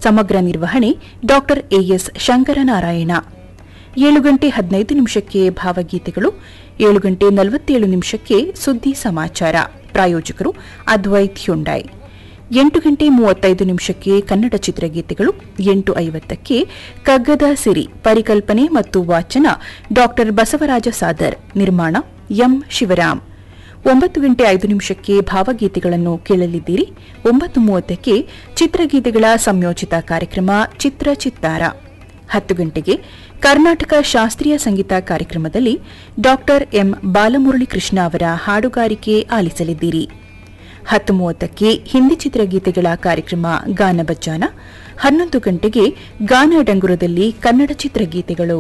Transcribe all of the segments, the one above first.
ಸಮಗ್ರ ನಿರ್ವಹಣೆ doctor as Shankaranarayana ಏಳು ಗಂಟೆ ಹದಿನೈದು ನಿಮಿಷಕ್ಕೆ ಭಾವಗೀತೆಗಳು ಏಳು ಗಂಟೆ ನಲವತ್ತೇಳು ನಿಮಿಷಕ್ಕೆ ಸುದ್ದಿ ಸಮಾಚಾರ ಪ್ರಾಯೋಜಕರು ಅದ್ವೈತ್ ಹ್ಯುಂಡಾಯ್ ಎಂಟು ಗಂಟೆ ಮೂವತ್ತೈದು ನಿಮಿಷಕ್ಕೆ ಕನ್ನಡ ಚಿತ್ರಗೀತೆಗಳು ಎಂಟು ಐವತ್ತಕ್ಕೆ ಕಗ್ಗದ ಸಿರಿ ಪರಿಕಲ್ಪನೆ ಮತ್ತು ವಾಚನ ಡಾಕ್ಟರ್ ಬಸವರಾಜ ಸಾದರ್ ನಿರ್ಮಾಣ ಎಂ ಶಿವರಾಮ್ ಒಂಬತ್ತು ಗಂಟೆ ಐದು ನಿಮಿಷಕ್ಕೆ ಭಾವಗೀತೆಗಳನ್ನು ಕೇಳಲಿದ್ದೀರಿ ಒಂಬತ್ತು ಮೂವತ್ತಕ್ಕೆ ಚಿತ್ರಗೀತೆಗಳ ಸಂಯೋಜಿತ ಕಾರ್ಯಕ್ರಮ ಚಿತ್ರ ಚಿತ್ತಾರ ಹತ್ತು ಗಂಟೆಗೆ ಕರ್ನಾಟಕ ಶಾಸ್ತ್ರೀಯ ಸಂಗೀತ ಕಾರ್ಯಕ್ರಮದಲ್ಲಿ ಡಾಕ್ಟರ್ ಎಂ ಬಾಲಮುರಳಿ ಕೃಷ್ಣ ಅವರ ಹಾಡುಗಾರಿಕೆ ಆಲಿಸಲಿದ್ದೀರಿ ಹತ್ತು ಮೂವತ್ತಕ್ಕೆ ಹಿಂದಿ ಚಿತ್ರಗೀತೆಗಳ ಕಾರ್ಯಕ್ರಮ ಗಾನ ಬಜ್ಜಾನ ಹನ್ನೊಂದು ಗಂಟೆಗೆ ಗಾನ ಡಂಗುರದಲ್ಲಿ ಕನ್ನಡ ಚಿತ್ರಗೀತೆಗಳು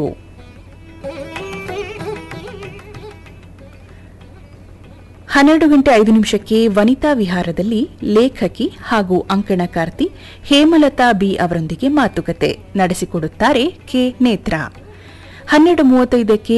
ಹನ್ನೆರಡು ಗಂಟೆ ಐದು ನಿಮಿಷಕ್ಕೆ ವನಿತಾ ವಿಹಾರದಲ್ಲಿ ಲೇಖಕಿ ಹಾಗೂ ಅಂಕಣಕಾರ್ತಿ ಹೇಮಲತಾ ಬಿ ಅವರೊಂದಿಗೆ ಮಾತುಕತೆ ನಡೆಸಿಕೊಡುತ್ತಾರೆ ಕೆ ನೇತ್ರ ಹನ್ನೆರಡು ಮೂವತ್ತೈದಕ್ಕೆ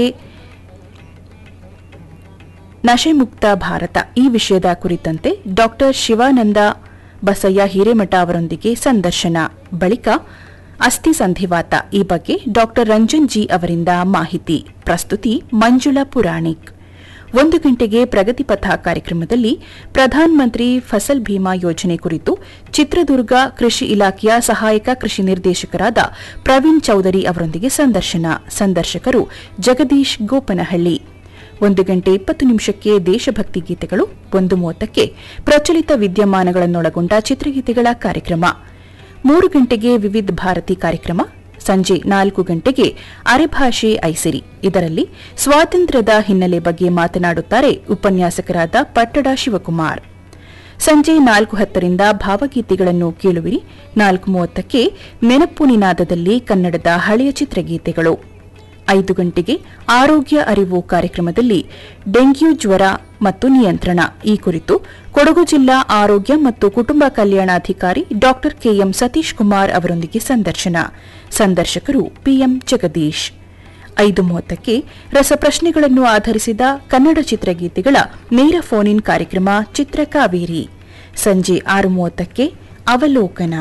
ನಶೆಮುಕ್ತ ಭಾರತ ಈ ವಿಷಯದ ಕುರಿತಂತೆ ಡಾಕ್ಟರ್ ಶಿವಾನಂದ ಬಸಯ್ಯ ಹಿರೇಮಠ ಅವರೊಂದಿಗೆ ಸಂದರ್ಶನ ಬಳಿಕ ಅಸ್ಥಿ ಸಂಧಿವಾತ ಈ ಬಗ್ಗೆ ಡಾಕ್ಟರ್ ರಂಜನ್ ಜಿ ಅವರಿಂದ ಮಾಹಿತಿ ಪ್ರಸ್ತುತಿ ಮಂಜುಳಾ ಪುರಾಣಿಕ್ ಒಂದು ಗಂಟೆಗೆ ಪ್ರಗತಿಪಥ ಕಾರ್ಯಕ್ರಮದಲ್ಲಿ ಪ್ರಧಾನ ಮಂತ್ರಿ ಫಸಲ್ ಭೀಮಾ ಯೋಜನೆ ಕುರಿತು ಚಿತ್ರದುರ್ಗ ಕೃಷಿ ಇಲಾಖೆಯ ಸಹಾಯಕ ಕೃಷಿ ನಿರ್ದೇಶಕರಾದ ಪ್ರವೀಣ್ ಚೌಧರಿ ಅವರೊಂದಿಗೆ ಸಂದರ್ಶನ ಸಂದರ್ಶಕರು ಜಗದೀಶ್ ಗೋಪನಹಳ್ಳಿ ಒಂದು ಗಂಟೆ ಇಪ್ಪತ್ತು ನಿಮಿಷಕ್ಕೆ ದೇಶಭಕ್ತಿ ಗೀತೆಗಳು ಒಂದು ಮೂವತ್ತಕ್ಕೆ ಪ್ರಚಲಿತ ವಿದ್ಯಮಾನಗಳನ್ನೊಳಗೊಂಡ ಚಿತ್ರಗೀತೆಗಳ ಕಾರ್ಯಕ್ರಮ ಮೂರು ಗಂಟೆಗೆ ವಿವಿಧ ಭಾರತಿ ಕಾರ್ಯಕ್ರಮ ಸಂಜೆ ನಾಲ್ಕು ಗಂಟೆಗೆ ಅರೆಭಾಷೆ ಐಸಿರಿ ಇದರಲ್ಲಿ ಸ್ವಾತಂತ್ರ್ಯದ ಹಿನ್ನೆಲೆ ಬಗ್ಗೆ ಮಾತನಾಡುತ್ತಾರೆ ಉಪನ್ಯಾಸಕರಾದ ಪಟ್ಟಡ ಶಿವಕುಮಾರ್ ಸಂಜೆ ನಾಲ್ಕು ಹತ್ತರಿಂದ ಭಾವಗೀತೆಗಳನ್ನು ಕೇಳುವಿರಿ ನಾಲ್ಕು ಮೂವತ್ತಕ್ಕೆ ನೆನಪು ನಿನಾದದಲ್ಲಿ ಕನ್ನಡದ ಹಳೆಯ ಚಿತ್ರಗೀತೆಗಳು ಐದು ಗಂಟೆಗೆ ಆರೋಗ್ಯ ಅರಿವು ಕಾರ್ಯಕ್ರಮದಲ್ಲಿ ಡೆಂಗ್ಯೂ ಜ್ವರ ಮತ್ತು ನಿಯಂತ್ರಣ ಈ ಕುರಿತು ಕೊಡಗು ಜಿಲ್ಲಾ ಆರೋಗ್ಯ ಮತ್ತು ಕುಟುಂಬ ಕಲ್ಯಾಣಾಧಿಕಾರಿ ಡಾ ಕೆಎಂ ಸತೀಶ್ ಕುಮಾರ್ ಅವರೊಂದಿಗೆ ಸಂದರ್ಶನ ಸಂದರ್ಶಕರು ಪಿಎಂ ಜಗದೀಶ್ ಐದು ಮೂವತ್ತಕ್ಕೆ ರಸಪ್ರಶ್ನೆಗಳನ್ನು ಆಧರಿಸಿದ ಕನ್ನಡ ಚಿತ್ರಗೀತೆಗಳ ನೇರ ಫೋನ್ ಇನ್ ಕಾರ್ಯಕ್ರಮ ಚಿತ್ರಕಾವೇರಿ ಸಂಜೆ ಆರು ಮೂವತ್ತಕ್ಕೆ ಅವಲೋಕನ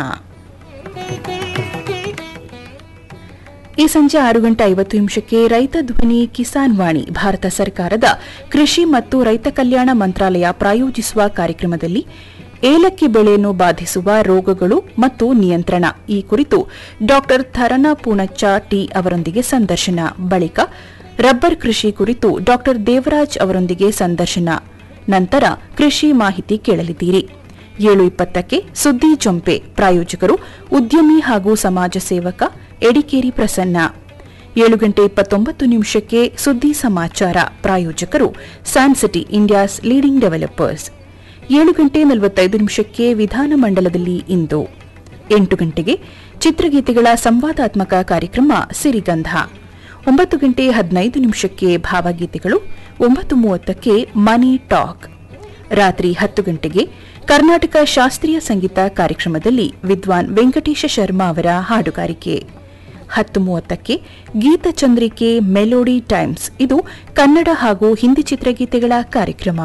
ಈ ಸಂಜೆ ಆರು ಗಂಟೆ ಐವತ್ತು ನಿಮಿಷಕ್ಕೆ ರೈತ ಧ್ವನಿ ಕಿಸಾನ್ ವಾಣಿ ಭಾರತ ಸರ್ಕಾರದ ಕೃಷಿ ಮತ್ತು ರೈತ ಕಲ್ಯಾಣ ಮಂತ್ರಾಲಯ ಪ್ರಾಯೋಜಿಸುವ ಕಾರ್ಯಕ್ರಮದಲ್ಲಿ ಏಲಕ್ಕಿ ಬೆಳೆಯನ್ನು ಬಾಧಿಸುವ ರೋಗಗಳು ಮತ್ತು ನಿಯಂತ್ರಣ ಈ ಕುರಿತು ಡಾ ಥರನ ಪೂಣಚ್ಚ ಟಿ ಅವರೊಂದಿಗೆ ಸಂದರ್ಶನ ಬಳಿಕ ರಬ್ಬರ್ ಕೃಷಿ ಕುರಿತು ಡಾ ದೇವರಾಜ್ ಅವರೊಂದಿಗೆ ಸಂದರ್ಶನ ನಂತರ ಕೃಷಿ ಮಾಹಿತಿ ಕೇಳಲಿದ್ದೀರಿ ಏಳು ಇಪ್ಪತ್ತಕ್ಕೆ ಸುದ್ದಿ ಜೊಂಪೆ ಪ್ರಾಯೋಜಕರು ಉದ್ಯಮಿ ಹಾಗೂ ಸಮಾಜ ಸೇವಕ ಎಡಿಕೇರಿ ಪ್ರಸನ್ನ ಏಳು ಗಂಟೆ ಇಪ್ಪತ್ತೊಂಬತ್ತು ನಿಮಿಷಕ್ಕೆ ಸುದ್ದಿ ಸಮಾಚಾರ ಪ್ರಾಯೋಜಕರು ಸ್ಯಾನ್ಸಿಟಿ ಇಂಡಿಯಾಸ್ ಲೀಡಿಂಗ್ ಡೆವಲಪರ್ಸ್ ಏಳು ಗಂಟೆ ನಲವತ್ತೈದು ನಿಮಿಷಕ್ಕೆ ವಿಧಾನಮಂಡಲದಲ್ಲಿ ಇಂದು ಎಂಟು ಗಂಟೆಗೆ ಚಿತ್ರಗೀತೆಗಳ ಸಂವಾದಾತ್ಮಕ ಕಾರ್ಯಕ್ರಮ ಸಿರಿಗಂಧ ಒಂಬತ್ತು ಗಂಟೆ ಹದಿನೈದು ನಿಮಿಷಕ್ಕೆ ಭಾವಗೀತೆಗಳು ಒಂಬತ್ತು ಮೂವತ್ತಕ್ಕೆ ಮನಿ ಟಾಕ್ ರಾತ್ರಿ ಹತ್ತು ಗಂಟೆಗೆ ಕರ್ನಾಟಕ ಶಾಸ್ತ್ರೀಯ ಸಂಗೀತ ಕಾರ್ಯಕ್ರಮದಲ್ಲಿ ವಿದ್ವಾನ್ ವೆಂಕಟೇಶ ಶರ್ಮಾ ಅವರ ಹಾಡುಗಾರಿಕೆ ಹತ್ತು ಮೂವತ್ತಕ್ಕೆ ಗೀತಚಂದ್ರಿಕೆ ಮೆಲೋಡಿ ಟೈಮ್ಸ್ ಇದು ಕನ್ನಡ ಹಾಗೂ ಹಿಂದಿ ಚಿತ್ರಗೀತೆಗಳ ಕಾರ್ಯಕ್ರಮ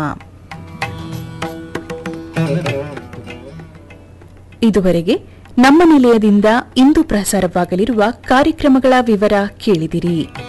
ಇದುವರೆಗೆ ನಮ್ಮ ನಿಲಯದಿಂದ ಇಂದು ಪ್ರಸಾರವಾಗಲಿರುವ ಕಾರ್ಯಕ್ರಮಗಳ ವಿವರ ಕೇಳಿದಿರಿ